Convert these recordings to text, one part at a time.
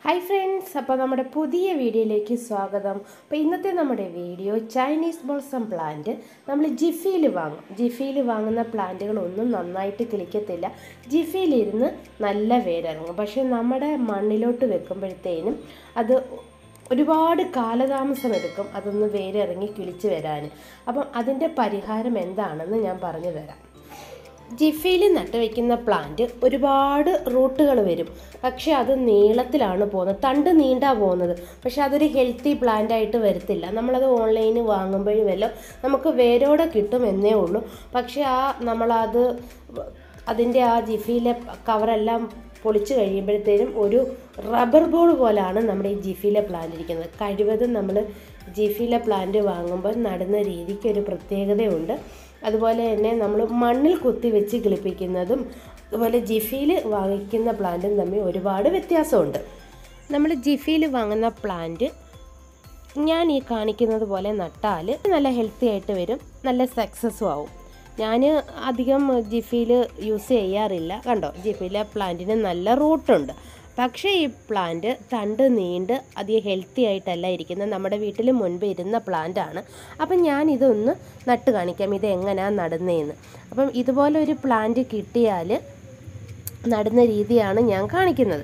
hi friends അപ്പോൾ നമ്മുടെ പുതിയ വീഡിയോയിലേക്ക് സ്വാഗതം അപ്പോൾ ഇന്നത്തെ നമ്മുടെ വീഡിയോ ചൈനീസ് ബോൾസം പ്ലാന്റ് നമ്മൾ ജിഫിയിൽ വാങ്ങും ജിഫിയിൽ വാങ്ങുന്ന പ്ലാന്റുകളൊന്നും നന്നായിട്ട് കിളിക്കത്തില്ല ജിഫിയിലിരുന്ന് നല്ല വേരിറങ്ങും പക്ഷേ നമ്മുടെ മണ്ണിലോട്ട് വെക്കുമ്പോഴത്തേനും അത് ഒരുപാട് കാലതാമസം എടുക്കും അതൊന്ന് വേരിറങ്ങി കിളിച്ച് വരാൻ അപ്പം അതിൻ്റെ പരിഹാരം എന്താണെന്ന് ഞാൻ പറഞ്ഞു തരാം ജിഫിയിൽ നട്ടുവെക്കുന്ന പ്ലാന്റ് ഒരുപാട് റൂട്ടുകൾ വരും പക്ഷെ അത് നീളത്തിലാണ് പോകുന്നത് തണ്ട് നീണ്ടാ പോകുന്നത് പക്ഷെ അതൊരു ഹെൽത്തി പ്ലാന്റ് ആയിട്ട് വരത്തില്ല നമ്മളത് ഓൺലൈനിൽ വാങ്ങുമ്പോഴുമല്ലോ നമുക്ക് വേരോടെ കിട്ടും എന്നേ ഉള്ളൂ പക്ഷെ ആ നമ്മളത് അതിൻ്റെ ആ ജിഫിയിലെ കവറെല്ലാം പൊളിച്ച് കഴിയുമ്പോഴത്തേനും ഒരു റബ്ബർ ബോൾ പോലാണ് നമ്മുടെ ഈ ജിഫിയിലെ പ്ലാന്റ് ഇരിക്കുന്നത് കഴിവതും നമ്മൾ ജിഫിയിലെ പ്ലാന്റ് വാങ്ങുമ്പോൾ നടുന്ന രീതിക്ക് ഒരു പ്രത്യേകതയുണ്ട് അതുപോലെ തന്നെ നമ്മൾ മണ്ണിൽ കുത്തി വെച്ച് കിളിപ്പിക്കുന്നതും അതുപോലെ ജിഫിയിൽ വാങ്ങിക്കുന്ന പ്ലാന്റും തമ്മിൽ ഒരുപാട് വ്യത്യാസമുണ്ട് നമ്മൾ ജിഫിയിൽ വാങ്ങുന്ന പ്ലാന്റ് ഞാൻ ഈ കാണിക്കുന്നത് പോലെ നട്ടാൽ നല്ല ഹെൽത്തി ആയിട്ട് വരും നല്ല സക്സസ്സും ആവും ഞാൻ അധികം ജിഫിയിൽ യൂസ് ചെയ്യാറില്ല കണ്ടോ ജിഫിയിലെ പ്ലാന്റിന് നല്ല റൂട്ടുണ്ട് പക്ഷേ ഈ പ്ലാന്റ് തണ്ട് നീണ്ട് അധികം ഹെൽത്തി ആയിട്ടല്ല ഇരിക്കുന്നത് നമ്മുടെ വീട്ടിൽ മുൻപ് ഇരുന്ന പ്ലാന്റ് ആണ് അപ്പം ഞാൻ ഇതൊന്ന് നട്ട് കാണിക്കാം ഇത് എങ്ങനെയാണ് നടുന്നതെന്ന് അപ്പം ഇതുപോലെ ഒരു പ്ലാന്റ് കിട്ടിയാൽ നടുന്ന രീതിയാണ് ഞാൻ കാണിക്കുന്നത്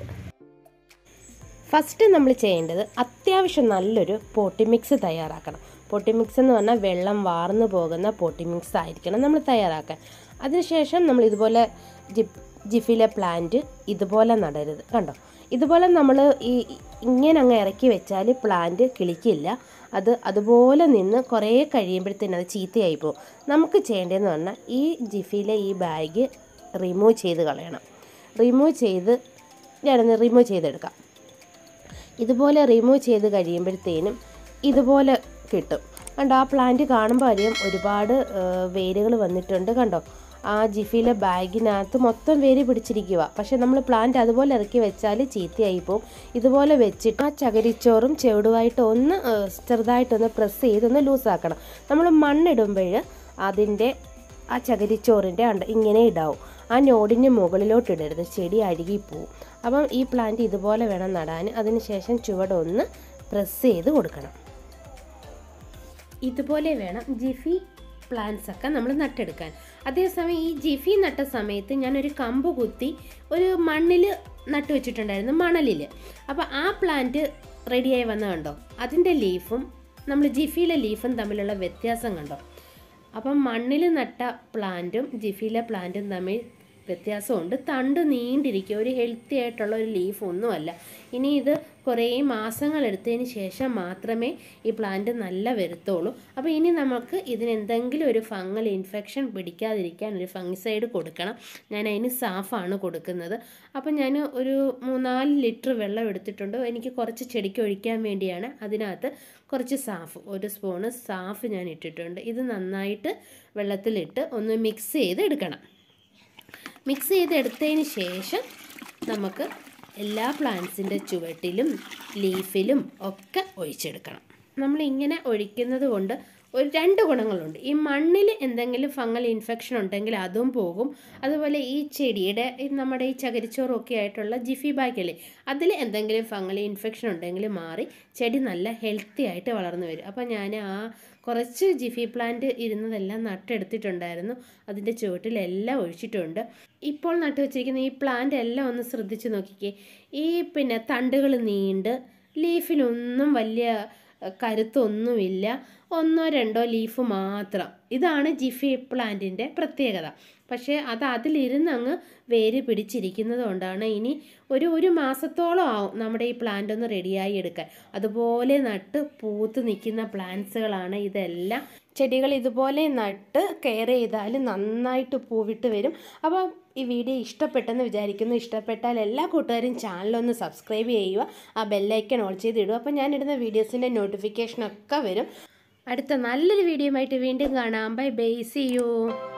ഫസ്റ്റ് നമ്മൾ ചെയ്യേണ്ടത് അത്യാവശ്യം നല്ലൊരു പോട്ടി മിക്സ് തയ്യാറാക്കണം പോട്ടി മിക്സ് എന്ന് പറഞ്ഞാൽ വെള്ളം വാർന്നു പോകുന്ന പോട്ടി മിക്സ് ആയിരിക്കണം നമ്മൾ തയ്യാറാക്കാൻ അതിനുശേഷം നമ്മൾ ഇതുപോലെ ജിപ്പ് ജിഫിലെ പ്ലാന്റ് ഇതുപോലെ നടരുത് കണ്ടോ ഇതുപോലെ നമ്മൾ ഈ ഇങ്ങനെ അങ്ങ് ഇറക്കി വെച്ചാൽ പ്ലാന്റ് കിളിക്കില്ല അത് അതുപോലെ നിന്ന് കുറേ കഴിയുമ്പോഴത്തേനും അത് ചീത്തയായി പോകും നമുക്ക് ചെയ്യേണ്ടതെന്ന് പറഞ്ഞാൽ ഈ ജിഫിയിലെ ഈ ബാഗ് റിമൂവ് ചെയ്ത് കളയണം റിമൂവ് ചെയ്ത് ഞാനൊന്ന് റിമൂവ് ചെയ്തെടുക്കാം ഇതുപോലെ റിമൂവ് ചെയ്ത് കഴിയുമ്പോഴത്തേനും ഇതുപോലെ കിട്ടും കണ്ടോ ആ പ്ലാന്റ് കാണുമ്പോൾ അറിയാം ഒരുപാട് വേരുകൾ വന്നിട്ടുണ്ട് കണ്ടോ ആ ജിഫിയിലെ ബാഗിനകത്ത് മൊത്തം വേര് പിടിച്ചിരിക്കുക പക്ഷെ നമ്മൾ പ്ലാന്റ് അതുപോലെ ഇറക്കി വെച്ചാൽ ചീത്തയായി പോകും ഇതുപോലെ വെച്ചിട്ട് ആ ചകിരിച്ചോറും ചെവിടുമായിട്ട് ഒന്ന് ചെറുതായിട്ടൊന്ന് പ്രസ് ചെയ്തൊന്ന് ലൂസാക്കണം നമ്മൾ മണ്ണിടുമ്പോൾ അതിൻ്റെ ആ ചകിരിച്ചോറിൻ്റെ അണ്ട ഇങ്ങനെ ഇടാവും ആ നോടിന് മുകളിലോട്ട് ഇടരുത് ചെടി അഴുകിപ്പോവും അപ്പം ഈ പ്ലാന്റ് ഇതുപോലെ വേണം നടാൻ അതിനുശേഷം ചുവടൊന്ന് പ്രസ് ചെയ്ത് കൊടുക്കണം ഇതുപോലെ വേണം ജിഫി പ്ലാന്റ്സ് ഒക്കെ നമ്മൾ നട്ടെടുക്കാൻ അതേസമയം ഈ ജിഫി നട്ട സമയത്ത് ഞാനൊരു കമ്പ് കുത്തി ഒരു മണ്ണിൽ നട്ടു വെച്ചിട്ടുണ്ടായിരുന്നു മണലിൽ അപ്പോൾ ആ പ്ലാന്റ് റെഡിയായി വന്ന കണ്ടോ അതിൻ്റെ ലീഫും നമ്മൾ ജിഫിയിലെ ലീഫും തമ്മിലുള്ള വ്യത്യാസം കണ്ടോ അപ്പം മണ്ണിൽ നട്ട പ്ലാന്റും ജിഫിയിലെ പ്ലാന്റും തമ്മിൽ വ്യത്യാസമുണ്ട് തണ്ട് നീണ്ടിരിക്കുക ഒരു ഹെൽത്തി ആയിട്ടുള്ള ഒരു ലീഫ് ഒന്നുമല്ല ഇനി ഇത് കുറേ മാസങ്ങൾ എടുത്തതിന് ശേഷം മാത്രമേ ഈ പ്ലാന്റ് നല്ല വരുത്തുള്ളൂ അപ്പോൾ ഇനി നമുക്ക് ഇതിന് എന്തെങ്കിലും ഒരു ഫംഗൽ ഇൻഫെക്ഷൻ പിടിക്കാതിരിക്കാൻ ഒരു ഫംഗിസൈഡ് കൊടുക്കണം ഞാൻ അതിന് സാഫാണ് കൊടുക്കുന്നത് അപ്പോൾ ഞാൻ ഒരു മൂന്നാല് ലിറ്റർ വെള്ളം എടുത്തിട്ടുണ്ട് എനിക്ക് കുറച്ച് ചെടിക്ക് ഒഴിക്കാൻ വേണ്ടിയാണ് അതിനകത്ത് കുറച്ച് സാഫ് ഒരു സ്പൂണ് സാഫ് ഞാൻ ഇട്ടിട്ടുണ്ട് ഇത് നന്നായിട്ട് വെള്ളത്തിലിട്ട് ഒന്ന് മിക്സ് ചെയ്ത് എടുക്കണം മിക്സ് ചെയ്തെടുത്തതിന് ശേഷം നമുക്ക് എല്ലാ പ്ലാന്റ്സിൻ്റെ ചുവട്ടിലും ലീഫിലും ഒക്കെ ഒഴിച്ചെടുക്കണം നമ്മൾ ഇങ്ങനെ ഒഴിക്കുന്നത് കൊണ്ട് ഒരു രണ്ട് ഗുണങ്ങളുണ്ട് ഈ മണ്ണിൽ എന്തെങ്കിലും ഫംഗൽ ഇൻഫെക്ഷൻ ഉണ്ടെങ്കിൽ അതും പോകും അതുപോലെ ഈ ചെടിയുടെ നമ്മുടെ ഈ ചകിരിച്ചോറും ഒക്കെ ആയിട്ടുള്ള ജിഫി ബാഗല്ലേ അതിൽ എന്തെങ്കിലും ഫംഗൽ ഇൻഫെക്ഷൻ ഉണ്ടെങ്കിൽ മാറി ചെടി നല്ല ഹെൽത്തി ആയിട്ട് വളർന്നു വരും അപ്പോൾ ഞാൻ ആ കുറച്ച് ജിഫി പ്ലാന്റ് ഇരുന്നതെല്ലാം നട്ടെടുത്തിട്ടുണ്ടായിരുന്നു അതിൻ്റെ ചുവട്ടിലെല്ലാം ഒഴിച്ചിട്ടുണ്ട് ഇപ്പോൾ നട്ടു വെച്ചിരിക്കുന്ന ഈ പ്ലാന്റ് എല്ലാം ഒന്ന് ശ്രദ്ധിച്ച് നോക്കിക്കേ ഈ പിന്നെ തണ്ടുകൾ നീണ്ട് ലീഫിനൊന്നും വലിയ കരുത്തൊന്നുമില്ല ഒന്നോ രണ്ടോ ലീഫ് മാത്രം ഇതാണ് ജിഫി പ്ലാന്റിൻ്റെ പ്രത്യേകത പക്ഷേ അത് അതിലിരുന്ന് അങ്ങ് വേര് പിടിച്ചിരിക്കുന്നത് കൊണ്ടാണ് ഇനി ഒരു ഒരു മാസത്തോളം ആവും നമ്മുടെ ഈ പ്ലാന്റ് ഒന്ന് റെഡിയായി എടുക്കാൻ അതുപോലെ നട്ട് പൂത്ത് നിൽക്കുന്ന പ്ലാന്റ്സുകളാണ് ഇതെല്ലാം ചെടികൾ ഇതുപോലെ നട്ട് കെയർ ചെയ്താൽ നന്നായിട്ട് പൂവിട്ട് വരും അപ്പോൾ ഈ വീഡിയോ ഇഷ്ടപ്പെട്ടെന്ന് വിചാരിക്കുന്നു ഇഷ്ടപ്പെട്ടാൽ എല്ലാ കൂട്ടുകാരും ചാനലൊന്ന് സബ്സ്ക്രൈബ് ചെയ്യുക ആ ബെല്ലൈക്കൺ ഓൾ ചെയ്തിടുക അപ്പോൾ ഞാനിടുന്ന വീഡിയോസിൻ്റെ നോട്ടിഫിക്കേഷനൊക്കെ വരും അടുത്ത നല്ലൊരു വീഡിയോ ആയിട്ട് വീണ്ടും കാണാം ബൈ ബൈ സി യു